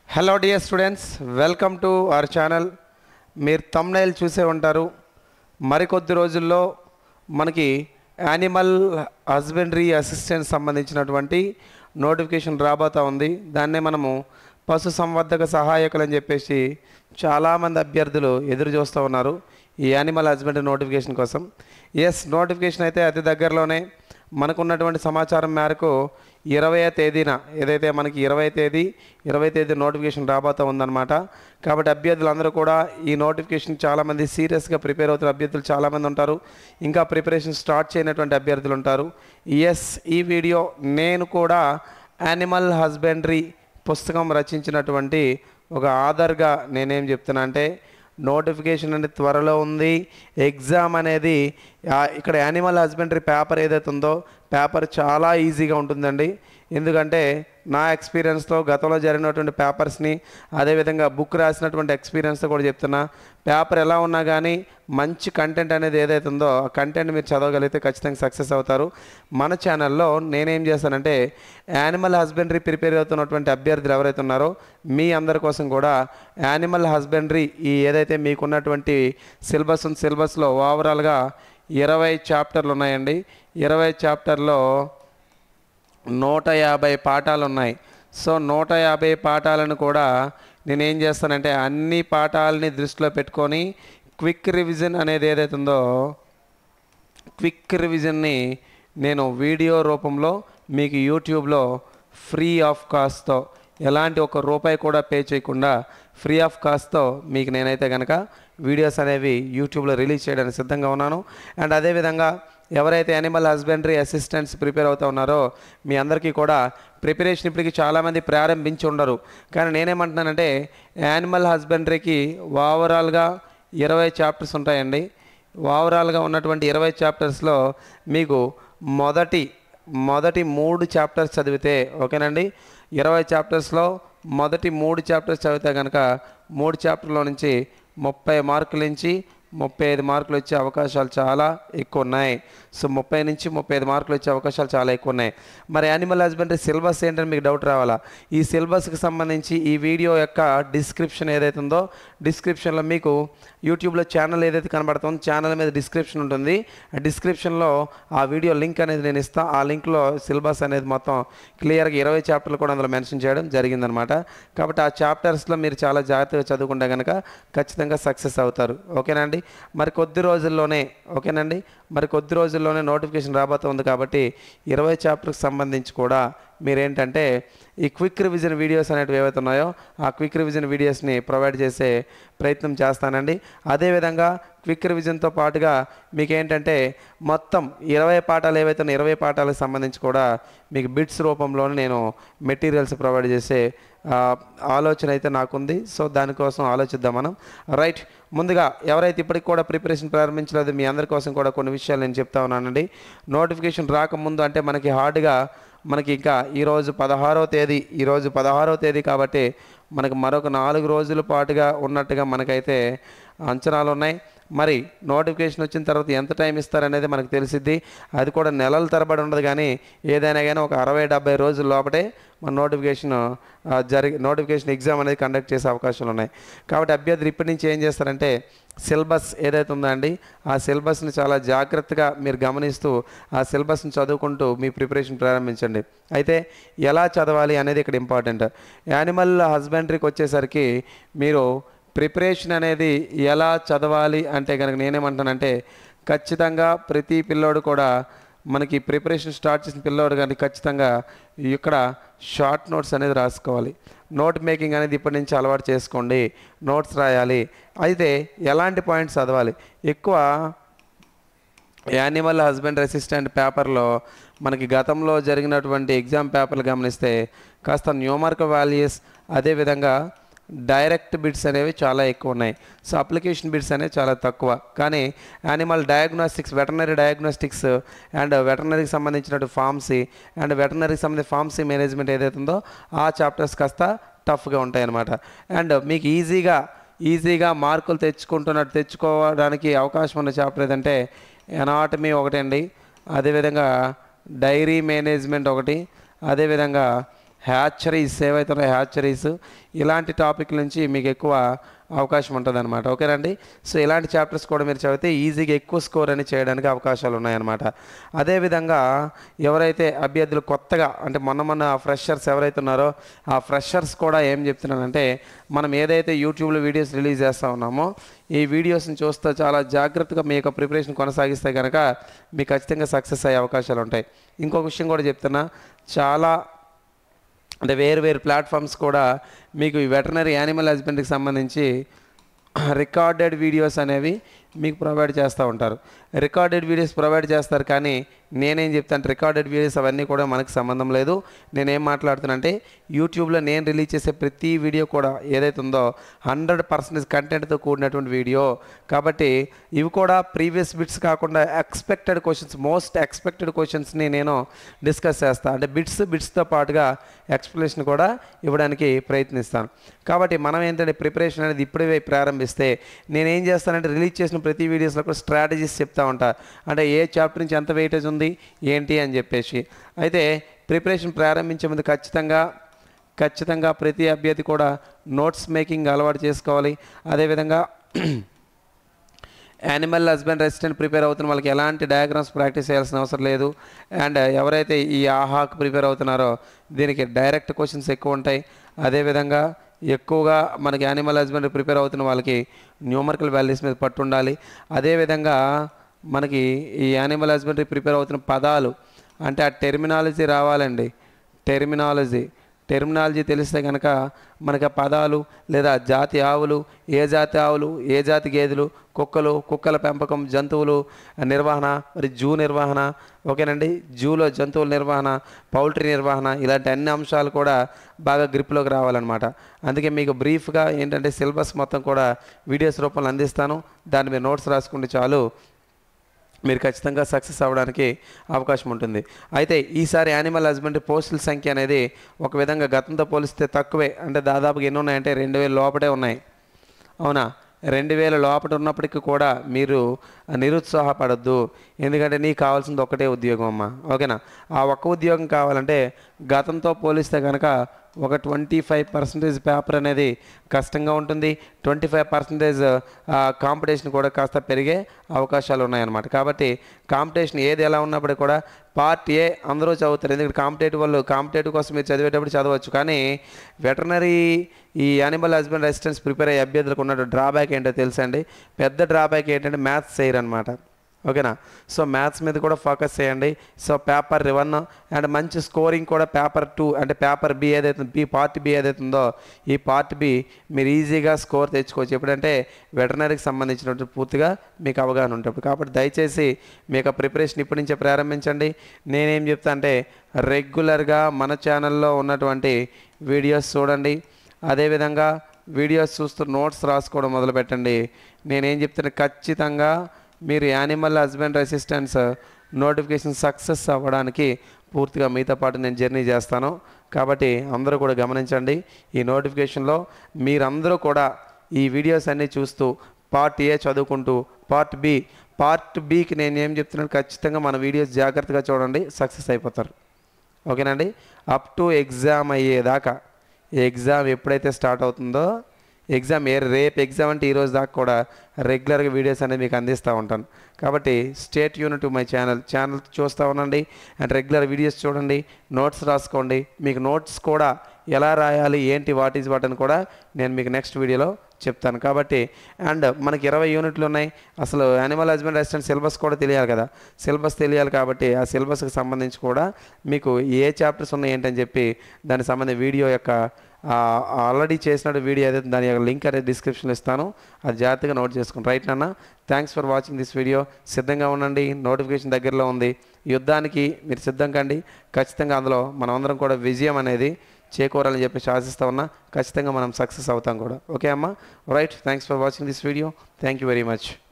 hello dear students welcome to our channel మీరు thumbnail చూసే ఉంటారు మరికొద్ది రోజుల్లో మనకి యానిమల్ హస్బెండరీ అసిస్టెంట్ సంబంధించినటువంటి నోటిఫికేషన్ రాబోతా ఉంది దాన్నే మనము పశు సంవర్ధక సహాయకులు అని చెప్పేసి చాలామంది అభ్యర్థులు ఎదురు చూస్తూ ఉన్నారు ఈ యానిమల్ హస్బెండరీ నోటిఫికేషన్ కోసం ఎస్ నోటిఫికేషన్ అయితే అతి దగ్గరలోనే మనకున్నటువంటి సమాచారం మేరకు ఇరవై తేదీన ఏదైతే మనకి ఇరవై తేదీ ఇరవై తేదీ నోటిఫికేషన్ రాబోతా ఉందన్నమాట కాబట్టి అభ్యర్థులందరూ కూడా ఈ నోటిఫికేషన్ చాలామంది సీరియస్గా ప్రిపేర్ అవుతున్న అభ్యర్థులు చాలామంది ఉంటారు ఇంకా ప్రిపరేషన్ స్టార్ట్ చేయనటువంటి అభ్యర్థులు ఉంటారు ఎస్ ఈ వీడియో నేను కూడా యానిమల్ హస్బెండరీ పుస్తకం రచించినటువంటి ఒక ఆధార్గా నేనేం చెప్తున్నా అంటే నోటిఫికేషన్ అనేది త్వరలో ఉంది ఎగ్జామ్ అనేది ఆ, ఇక్కడ యానిమల్ హస్బెండరీ పేపర్ ఏదైతే ఉందో పేపర్ చాలా ఈజీగా ఉంటుందండి ఎందుకంటే నా ఎక్స్పీరియన్స్తో గతంలో జరిగినటువంటి పేపర్స్ని అదేవిధంగా బుక్ రాసినటువంటి ఎక్స్పీరియన్స్తో కూడా చెప్తున్నా పేపర్ ఎలా ఉన్నా కానీ మంచి కంటెంట్ అనేది ఏదైతే ఉందో ఆ కంటెంట్ మీరు చదవగలిగితే ఖచ్చితంగా సక్సెస్ అవుతారు మన ఛానల్లో నేనేం చేస్తానంటే యానిమల్ హస్బెండరీ ప్రిపేర్ అవుతున్నటువంటి అభ్యర్థులు ఎవరైతే ఉన్నారో మీ అందరి కోసం కూడా యానిమల్ హస్బెండరీ ఈ ఏదైతే మీకున్నటువంటి సిలబస్ ఉంది సిలబస్లో ఓవరాల్గా ఇరవై చాప్టర్లు ఉన్నాయండి ఇరవై చాప్టర్లో నూట యాభై పాఠాలు ఉన్నాయి సో నూట యాభై పాఠాలను కూడా నేను ఏం చేస్తానంటే అన్ని పాఠాలని దృష్టిలో పెట్టుకొని క్విక్ రివిజన్ అనేది ఏదైతే ఉందో క్విక్ రివిజన్ని నేను వీడియో రూపంలో మీకు యూట్యూబ్లో ఫ్రీ ఆఫ్ కాస్ట్తో ఎలాంటి ఒక రూపాయి కూడా పే చేయకుండా ఫ్రీ ఆఫ్ కాస్ట్తో మీకు నేనైతే కనుక వీడియోస్ అనేవి యూట్యూబ్లో రిలీజ్ చేయడానికి సిద్ధంగా ఉన్నాను అండ్ అదేవిధంగా ఎవరైతే యానిమల్ హస్బెండరీ అసిస్టెంట్స్ ప్రిపేర్ అవుతూ ఉన్నారో మీ అందరికీ కూడా ప్రిపరేషన్ ఇప్పటికి చాలామంది ప్రారంభించి ఉండరు కానీ నేనేమంటున్నానంటే యానిమల్ హస్బెండరీకి ఓవరాల్గా ఇరవై చాప్టర్స్ ఉంటాయండి ఓవరాల్గా ఉన్నటువంటి ఇరవై చాప్టర్స్లో మీకు మొదటి మొదటి మూడు చాప్టర్స్ చదివితే ఓకేనండి ఇరవై చాప్టర్స్లో మొదటి మూడు చాప్టర్స్ చదివితే కనుక మూడు చాప్టర్లో నుంచి ముప్పై మార్కుల నుంచి ముప్పై ఐదు మార్కులు వచ్చే అవకాశాలు చాలా ఎక్కువ ఉన్నాయి సో ముప్పై నుంచి ముప్పై ఐదు మార్కులు వచ్చే అవకాశాలు చాలా ఎక్కువ ఉన్నాయి మరి యానిమల్ హస్బెండరీ సిలబస్ ఏంటని మీకు డౌట్ రావాలా ఈ సిలబస్కి సంబంధించి ఈ వీడియో యొక్క డిస్క్రిప్షన్ ఏదైతే ఉందో డిస్క్రిప్షన్లో మీకు యూట్యూబ్లో ఛానల్ ఏదైతే కనబడుతుందో ఛానల్ మీద డిస్క్రిప్షన్ ఉంటుంది ఆ డిస్క్రిప్షన్లో ఆ వీడియో లింక్ అనేది నేను ఇస్తాను ఆ లింక్లో సిలబస్ అనేది మొత్తం క్లియర్గా ఇరవై చాప్టర్లు కూడా అందులో మెన్షన్ చేయడం జరిగిందనమాట కాబట్టి ఆ చాప్టర్స్లో మీరు చాలా జాగ్రత్తగా చదువుకుంటే కనుక ఖచ్చితంగా సక్సెస్ అవుతారు ఓకేనా అండి మరి కొద్ది రోజుల్లోనే ఓకేనండి మరి కొద్ది రోజుల్లోనే నోటిఫికేషన్ రాబోతుంది కాబట్టి ఇరవై చాప్టర్కి సంబంధించి కూడా మీరేంటంటే ఈ క్విక్ రివిజన్ వీడియోస్ అనేటివి ఏవైతే ఉన్నాయో ఆ క్విక్ రివిజన్ వీడియోస్ని ప్రొవైడ్ చేసే ప్రయత్నం చేస్తానండి అదేవిధంగా క్విక్ రివిజన్తో పాటుగా మీకు ఏంటంటే మొత్తం ఇరవై పాఠాలు ఏవైతే ఉన్నాయో ఇరవై పాఠాలకు సంబంధించి కూడా మీకు బిట్స్ రూపంలోనే నేను మెటీరియల్స్ ప్రొవైడ్ చేసే ఆ, ఆలోచన అయితే నాకుంది సో దానికోసం ఆలోచిద్దాం మనం రైట్ ముందుగా ఎవరైతే ఇప్పటికి కూడా ప్రిపరేషన్ ప్రారంభించలేదు మీ అందరి కోసం కూడా కొన్ని విషయాలు నేను చెప్తా ఉన్నానండి నోటిఫికేషన్ రాకముందు అంటే మనకి హార్డ్గా మనకి ఇంకా ఈరోజు పదహారవ తేదీ ఈరోజు పదహారవ తేదీ కాబట్టి మనకు మరొక నాలుగు రోజుల పాటుగా ఉన్నట్టుగా మనకైతే అంచనాలు ఉన్నాయి మరి నోటిఫికేషన్ వచ్చిన తర్వాత ఎంత టైం ఇస్తారనేది మనకు తెలిసిద్ది అది కూడా నెలల తరబడి ఉండదు కానీ ఏదైనా కానీ ఒక అరవై డెబ్బై రోజుల లోపటే మన నోటిఫికేషన్ ఆ, జరిగి నోటిఫికేషన్ ఎగ్జామ్ అనేది కండక్ట్ చేసే అవకాశాలు ఉన్నాయి కాబట్టి అభ్యర్థులు ఇప్పటి నుంచి ఏం చేస్తారంటే సిలబస్ ఏదైతే ఉందో అండి ఆ సిలబస్ని చాలా జాగ్రత్తగా మీరు గమనిస్తూ ఆ సిలబస్ని చదువుకుంటూ మీ ప్రిపరేషన్ ప్రారంభించండి అయితే ఎలా చదవాలి అనేది ఇక్కడ ఇంపార్టెంట్ యానిమల్ హస్బెండరీకి వచ్చేసరికి మీరు ప్రిపరేషన్ అనేది ఎలా చదవాలి అంటే కనుక నేనేమంటానంటే ఖచ్చితంగా ప్రతి పిల్లోడు కూడా మనకి ప్రిపరేషన్ స్టార్ట్ చేసిన పిల్లోడు కానీ ఖచ్చితంగా ఇక్కడ షార్ట్ నోట్స్ అనేది రాసుకోవాలి నోట్ మేకింగ్ అనేది ఇప్పటి నుంచి అలవాటు చేసుకోండి నోట్స్ రాయాలి అయితే ఎలాంటి పాయింట్స్ చదవాలి ఎక్కువ యానిమల్ హస్బెండ్ అసిస్టెంట్ పేపర్లో మనకి గతంలో జరిగినటువంటి ఎగ్జామ్ పేపర్లు గమనిస్తే కాస్త న్యూమార్క్ వాల్యూస్ అదేవిధంగా డైరెక్ట్ బిట్స్ అనేవి చాలా ఎక్కువ ఉన్నాయి సో అప్లికేషన్ బిట్స్ అనేవి చాలా తక్కువ కానీ animal diagnostics veterinary diagnostics and వెటర్నరీకి సంబంధించినట్టు ఫార్మసీ అండ్ వెటర్నరీకి సంబంధించిన ఫార్మసీ మేనేజ్మెంట్ ఏదైతే ఉందో ఆ చాప్టర్స్ కాస్త టఫ్గా ఉంటాయి అన్నమాట అండ్ మీకు ఈజీగా ఈజీగా మార్కులు తెచ్చుకుంటున్నట్టు తెచ్చుకోవడానికి అవకాశం ఉన్న చాప్టర్ ఏదంటే ఎనాటమీ ఒకటండి అదేవిధంగా డైరీ మేనేజ్మెంట్ ఒకటి అదేవిధంగా హ్యాచరీస్ ఏవైతే ఉన్నాయో హ్యాచరీస్ ఇలాంటి టాపిక్ నుంచి మీకు ఎక్కువ అవకాశం ఉంటుంది అనమాట ఓకేనండి సో ఇలాంటి చాప్టర్స్ కూడా మీరు చదివితే ఈజీగా ఎక్కువ స్కోర్ అని చేయడానికి అవకాశాలు ఉన్నాయన్నమాట అదేవిధంగా ఎవరైతే అభ్యర్థులు కొత్తగా అంటే మొన్న మొన్న ఫ్రెషర్స్ ఎవరైతే ఉన్నారో ఆ ఫ్రెషర్స్ కూడా ఏం చెప్తున్నానంటే మనం ఏదైతే యూట్యూబ్లో వీడియోస్ రిలీజ్ చేస్తూ ఉన్నామో ఈ వీడియోస్ని చూస్తూ చాలా జాగ్రత్తగా మీ యొక్క ప్రిపరేషన్ కొనసాగిస్తే కనుక మీకు ఖచ్చితంగా సక్సెస్ అయ్యే అవకాశాలు ఉంటాయి ఇంకొక విషయం కూడా చెప్తున్నా చాలా అంటే వేరు వేరు ప్లాట్ఫామ్స్ కూడా మీకు ఈ వెటనరీ యానిమల్ హస్బెండరీకి సంబంధించి రికార్డెడ్ వీడియోస్ అనేవి మీకు ప్రొవైడ్ చేస్తూ ఉంటారు రికార్డెడ్ వీడియోస్ ప్రొవైడ్ చేస్తారు కానీ నేనేం చెప్తాను రికార్డెడ్ వీడియోస్ అవన్నీ కూడా మనకు సంబంధం లేదు నేనేం మాట్లాడుతున్నానంటే యూట్యూబ్లో నేను రిలీజ్ చేసే ప్రతి వీడియో కూడా ఏదైతే ఉందో హండ్రెడ్ పర్సెంటేజ్ కంటెంట్తో కూడినటువంటి వీడియో కాబట్టి ఇవి కూడా ప్రీవియస్ బిట్స్ కాకుండా ఎక్స్పెక్టెడ్ క్వశ్చన్స్ మోస్ట్ ఎక్స్పెక్టెడ్ క్వశ్చన్స్ని నేను డిస్కస్ చేస్తాను అంటే బిట్స్ బిట్స్తో పాటుగా ఎక్స్ప్లెనేషన్ కూడా ఇవ్వడానికి ప్రయత్నిస్తాను కాబట్టి మనం ఏంటంటే ప్రిపరేషన్ అనేది ఇప్పుడే ప్రారంభిస్తే నేనేం చేస్తానంటే రిలీజ్ చేసిన ప్రతి వీడియోస్లో కూడా స్ట్రాటజీస్ చెప్తా ఉంటా అంటే ఏ చాప్టర్ నుంచి ఎంత వెయిటేజ్ ఉంది ఏంటి అని చెప్పేసి అయితే ప్రిపరేషన్ ప్రారంభించే ముందు ఖచ్చితంగా ఖచ్చితంగా ప్రతి అభ్యర్థి కూడా నోట్స్ మేకింగ్ అలవాటు చేసుకోవాలి అదేవిధంగా యానిమల్ హస్బెండ్ రెసిస్టెంట్ ప్రిపేర్ అవుతున్న వాళ్ళకి ఎలాంటి డయాగ్రామ్స్ ప్రాక్టీస్ చేయాల్సిన అవసరం లేదు అండ్ ఎవరైతే ఈ ఆహాకు ప్రిపేర్ అవుతున్నారో దీనికి డైరెక్ట్ క్వశ్చన్స్ ఎక్కువ ఉంటాయి అదేవిధంగా ఎక్కువగా మనకి యానిమల్ హస్బెండ్ ప్రిపేర్ అవుతున్న వాళ్ళకి న్యూమరికల్ వాల్యూస్ మీద పట్టు ఉండాలి అదేవిధంగా మనకి ఈ యానిమల్ హస్బెండరీ ప్రిపేర్ అవుతున్న పదాలు అంటే ఆ టెర్మినాలజీ రావాలండి టెర్మినాలజీ టెర్మినాలజీ తెలిస్తే కనుక మనకి ఆ పదాలు లేదా జాతి ఆవులు ఏ జాతి ఆవులు ఏ జాతి గేదెలు కుక్కలు కుక్కల పెంపకం జంతువులు నిర్వహణ మరి జూ నిర్వహణ ఓకేనండి జూలో జంతువుల నిర్వహణ పౌల్ట్రీ నిర్వహణ ఇలాంటి అన్ని అంశాలు కూడా బాగా గ్రిప్లోకి రావాలన్నమాట అందుకే మీకు బ్రీఫ్గా ఏంటంటే సిలబస్ మొత్తం కూడా వీడియోస్ రూపంలో అందిస్తాను దాన్ని మీరు నోట్స్ రాసుకుంటే చాలు మీరు ఖచ్చితంగా సక్సెస్ అవ్వడానికి అవకాశం ఉంటుంది అయితే ఈసారి యానిమల్ హస్బెండరీ పోస్టుల సంఖ్య అనేది ఒక విధంగా గతంతో పోలిస్తే తక్కువే అంటే దాదాపుగా ఎన్ని ఉన్నాయంటే రెండు వేల లోపటే ఉన్నాయి అవునా రెండు వేల లోపల ఉన్నప్పటికీ కూడా మీరు నిరుత్సాహపడద్దు ఎందుకంటే నీకు కావాల్సింది ఒకటే ఉద్యోగం అమ్మ ఓకేనా ఆ ఒక్క ఉద్యోగం కావాలంటే గతంతో పోలిస్తే కనుక ఒక ట్వంటీ ఫైవ్ పర్సెంటేజ్ పేపర్ అనేది కష్టంగా ఉంటుంది ట్వంటీ ఫైవ్ పర్సెంటేజ్ కాంపిటీషన్ కూడా కాస్త పెరిగే అవకాశాలు ఉన్నాయన్నమాట కాబట్టి కాంపిటీషన్ ఏది ఎలా ఉన్నప్పటికీ కూడా పార్ట్ ఏ అందరూ చదువుతారు ఎందుకంటే కాంపిటేటివ్ వాళ్ళు కాంపిటేటివ్ కోసం మీరు చదివేటప్పుడు చదవచ్చు కానీ వెటర్నరీ ఈ యానిమల్ హస్బెండ్ రెసిస్టెన్స్ ప్రిపేర్ అయ్యే అభ్యర్థులకు ఉన్న డ్రాబ్యాక్ ఏంటో తెలుసా అండి పెద్ద డ్రాబ్యాక్ ఏంటంటే మ్యాథ్స్ చేయరనమాట ఓకేనా సో మ్యాథ్స్ మీద కూడా ఫోకస్ చేయండి సో పేపర్ వన్ అండ్ మంచి స్కోరింగ్ కూడా పేపర్ టూ అంటే పేపర్ బి ఏదైతే బి పార్ట్ బి ఏదైతే ఉందో ఈ పార్ట్ బి మీరు ఈజీగా స్కోర్ తెచ్చుకోవచ్చు ఎప్పుడంటే వెటనరీకి సంబంధించినటువంటి పూర్తిగా మీకు అవగాహన ఉంటుంది కాబట్టి దయచేసి మీ యొక్క ప్రిపరేషన్ ఇప్పటి నుంచే ప్రారంభించండి నేనేం చెప్తా అంటే రెగ్యులర్గా మన ఛానల్లో ఉన్నటువంటి వీడియోస్ చూడండి అదేవిధంగా వీడియోస్ చూస్తూ నోట్స్ రాసుకోవడం మొదలుపెట్టండి నేనేం చెప్తున్నా ఖచ్చితంగా మీరు animal husbandry assistant notification success అవ్వడానికి పూర్తిగా మీతో పాటు నేను జర్నీ చేస్తాను కాబట్టి అందరూ కూడా గమనించండి ఈ నోటిఫికేషన్లో మీరందరూ కూడా ఈ వీడియోస్ అన్నీ చూస్తూ పార్ట్ ఏ చదువుకుంటూ పార్ట్ బి పార్ట్ బికి నేను ఏం చెప్తున్నాను ఖచ్చితంగా మన వీడియోస్ జాగ్రత్తగా చూడండి సక్సెస్ అయిపోతారు ఓకేనండి అప్ టు ఎగ్జామ్ అయ్యేదాకా ఎగ్జామ్ ఎప్పుడైతే స్టార్ట్ అవుతుందో ఎగ్జామ్ ఏ రేపు ఎగ్జామ్ అంటే ఈరోజు దాకా కూడా రెగ్యులర్గా వీడియోస్ అనేది మీకు అందిస్తూ ఉంటాను కాబట్టి stay tuned my channel channel చూస్తూ ఉండండి అండ్ రెగ్యులర్ వీడియోస్ చూడండి నోట్స్ రాసుకోండి మీకు నోట్స్ కూడా ఎలా రాయాలి ఏంటి వాట్ ఈజ్ వాట్ అని కూడా నేను మీకు నెక్స్ట్ వీడియోలో చెప్తాను కాబట్టి అండ్ మనకి ఇరవై యూనిట్లు ఉన్నాయి అసలు యానిమల్ హస్బెండ్ అసిస్టెంట్ సిలబస్ కూడా తెలియాలి కదా సిలబస్ తెలియాలి కాబట్టి ఆ సిలబస్కి సంబంధించి కూడా మీకు ఏ చాప్టర్స్ ఉన్నాయి ఏంటని చెప్పి దానికి సంబంధించి వీడియో యొక్క ఆల్రెడీ చేసిన వీడియో ఏదైతే దాని యొక్క లింక్ అనేది డిస్క్రిప్షన్లో ఇస్తాను అది జాగ్రత్తగా నోట్ చేసుకోండి రైట్ నాన్న thanks for watching this video సిద్ధంగా ఉండండి నోటిఫికేషన్ దగ్గరలో ఉంది యుద్ధానికి మీరు సిద్ధం కండి ఖచ్చితంగా అందులో మనం అందరం కూడా విజయం అనేది చేకూరాలని చెప్పేసి ఆశిస్తా ఉన్నా ఖచ్చితంగా మనం సక్సెస్ అవుతాం కూడా ఓకే అమ్మా right thanks for watching this video thank you very much